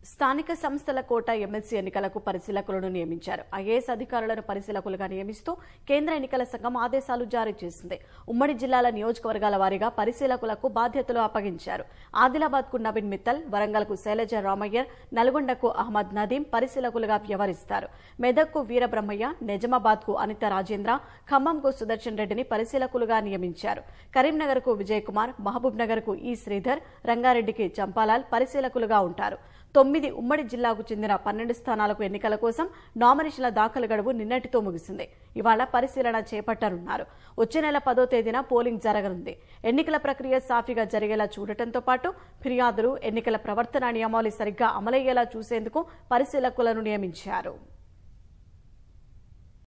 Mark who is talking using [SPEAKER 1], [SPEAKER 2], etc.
[SPEAKER 1] స్థానిక సంస్థల కోట ఎమ్మెల్సీ ఎన్నికలకు పరిశీలకులను నియమించారు ఐఏఎస్ అధికారులను పరిశీలకులుగా నియమిస్తూ కేంద్ర ఎన్నికల సంఘం ఆదేశాలు జారీ చేసింది ఉమ్మడి జిల్లాల నియోజకవర్గాల వారీగా పరిశీలకులకు బాధ్యతలు అప్పగించారు ఆదిలాబాద్ కు నవీన్ మిత్తల్ వరంగల్ కు శైలజ రామయ్యర్ నల్గొండకు అహ్మద్ నదీం పరిశీలకులుగా వ్యవహరిస్తారు మెదక్కు వీరబ్రహ్మయ్య నిజామాబాద్ కు అనిత రాజేంద్ర ఖమ్మంకు సుదర్శన్ రెడ్డిని పరిశీలకులుగా నియమించారు కరీంనగర్ కు విజయ్ కుమార్ మహబూబ్ నగర్ కు ఈ శ్రీధర్ రంగారెడ్డికి చంపాలాల్ పరిశీలకులుగా ఉంటారు తొమ్మిది ఉమ్మడి జిల్లాకు చెందిన పన్నెండు స్థానాలకు ఎన్నికల కోసం నామినేషన్ల దాఖలు గడువు నిన్నటితో ముగిసింది ఇవాళ పరిశీలన చేపట్టనున్నారు వచ్చే నెల పదో తేదీన పోలింగ్ జరగనుంది ఎన్నికల ప్రక్రియ సాఫీగా జరిగేలా చూడటంతో పాటు ఫిర్యాదులు ఎన్నికల ప్రవర్తన నియమావళి సరిగ్గా అమలయ్యేలా చూసేందుకు పరిశీలకులను నియమించారు